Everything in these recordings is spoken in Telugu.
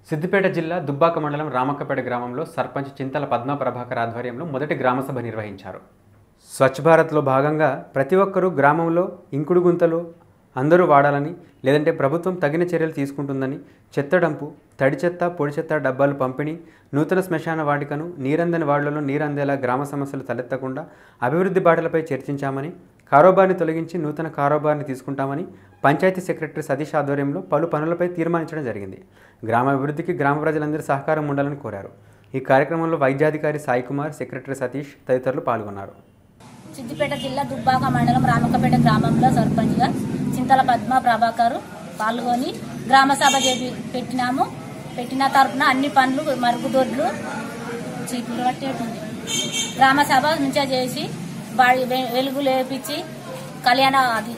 సిద్దిపేట జిల్లా దుబ్బాక మండలం రామక్కపేట గ్రామంలో సర్పంచ్ చింతల పద్మా ప్రభాకర్ ఆధ్వర్యంలో మొదటి గ్రామసభ నిర్వహించారు స్వచ్ఛ భారత్లో భాగంగా ప్రతి ఒక్కరూ గ్రామంలో ఇంకుడు గుంతలు అందరూ వాడాలని లేదంటే ప్రభుత్వం తగిన చర్యలు తీసుకుంటుందని చెత్త డంపు తడి చెత్త పొడి చెత్త డబ్బాలు పంపిణీ నూతన శ్మశాన వాటికను నీరందని వాళ్లలో నీరందేలా గ్రామ సమస్యలు తలెత్తకుండా అభివృద్ధి బాటలపై చర్చించామని కారోబార్ని తొలగించి నూతన కారోబార్ని తీసుకుంటామని పంచాయతీ సెక్రటరీ సతీష్ ఆధ్వర్యంలో పలు పనులపై తీర్మానించడం జరిగింది గ్రామ అభివృద్ధికి గ్రామ ప్రజలందరి సహకారం ఉండాలని కోరారు ఈ కార్యక్రమంలో వైద్యాధికారి సాయి కుమార్ సెక్రటరీ సతీష్ తదితరులు పాల్గొన్నారు సిద్దిపేట జిల్లా దుబ్బాక మండలం రామక్కపేట గ్రామంలో సర్పంచ్గా చింతల పద్మ ప్రభాకర్ పాల్గొని గ్రామ సభ చేపి పెట్టినాము పెట్టిన తరపున అన్ని పనులు మరుగుదొడ్లు చీపులు పట్టేటుంది గ్రామ సభ నుంచే చేసి బాడి వె- వెలుగులు వేపించి కళ్యాణ అది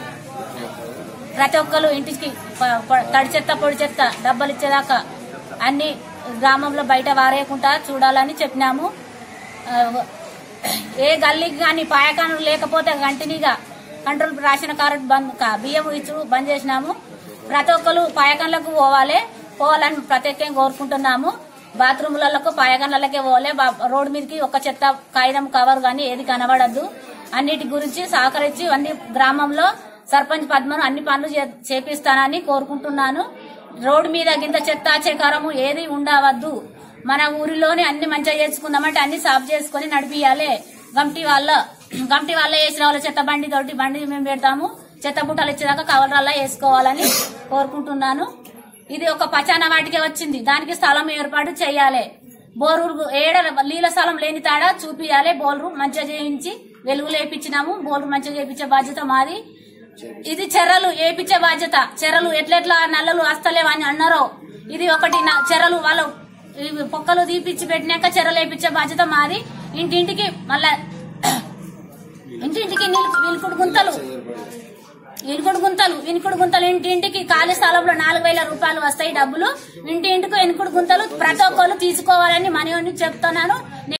ప్రతి ఒక్కరు ఇంటికి ప- ప- తడి చెత్త పొడి చెత్త డబ్బలు ఇచ్చేదాకా అన్ని గ్రామంలో బయట వారేయకుండా చూడాలని చెప్పినాము ఆ, ఏ గల్లీకి కానీ పాయకాను లేకపోతే కంటిన్యూగా కంట్రోల్ రేషన్ కార్డు బంద్ కా- బియ్యం ఇచ్చు బంద్ చేసినాము ప్రతి ఒక్కరు పాయకాన్లకు పోవాలి పోవాలని ప్రత్యేకంగా కోరుకుంటున్నాము బాత్రూములకు పాయకాన్లకే పోవాలి బా- రోడ్డు మీదకి ఒక చెత్త కాగితం కవర్ కానీ ఏది కనబడద్దు అన్నిటి గురించి సహకరించి అన్ని గ్రామంలో సర్పంచ్ పద్మను అన్ని పనులు చే- చేపిస్తానని కోరుకుంటున్నాను రోడ్డు మీద గింత చెత్త చెకారము ఏది ఉండవద్దు మన ఊరిలోనే అన్ని మంచిగా చేసుకుందామంటే అన్ని సాఫ్ చేసుకుని నడిపియాలి గంటి వాళ్ళ గంటి వాళ్ళ వేసిన వాళ్ళ చెత్త బండి తోటి బండి మేము పెడతాము చెత్త బుట్టలు ఇచ్చేదాకా కవర్లల్లా వేసుకోవాలని కోరుకుంటున్నాను ఇది ఒక పచాన వాటికే వచ్చింది దానికి స్థలం ఏర్పాటు చేయాలి బోరు ఏడ నీళ్ళ స్థలం లేని తాడ చూపియాలి బోర్లు మంచిగా చేయించి వెలుగులు వేయించినాము బోర్లు మంచిగా చేయించే బాధ్యత మాది ఇది చెర్రలు ఏపించే బాధ్యత చెర్రలు ఎట్లెట్లా నల్లలు వస్తలేవు అని అన్నారో ఇది ఒకటి నా- చెర్రలు వాళ్ళు ఇవి పొక్కలు తీపిచ్చి పెట్టినాక చెర్రలు వేపించే బాధ్యత మాది ఇంటింటికి మళ్ళా ఇంటింటికి నీళ్ళు వినుకుడు గుంతలు ఇనుకుడు గుంతలు ఇనుకుడు గుంతలు ఇంటింటికి ఖాళీ స్థలంలో నాలుగు వేల రూపాయలు వస్తాయి డబ్బులు ఇంటి ఇంటికి ఎనుకుడు గుంతలు ప్రతి ఒక్కరు తీసుకోవాలని మనని చెప్తున్నాను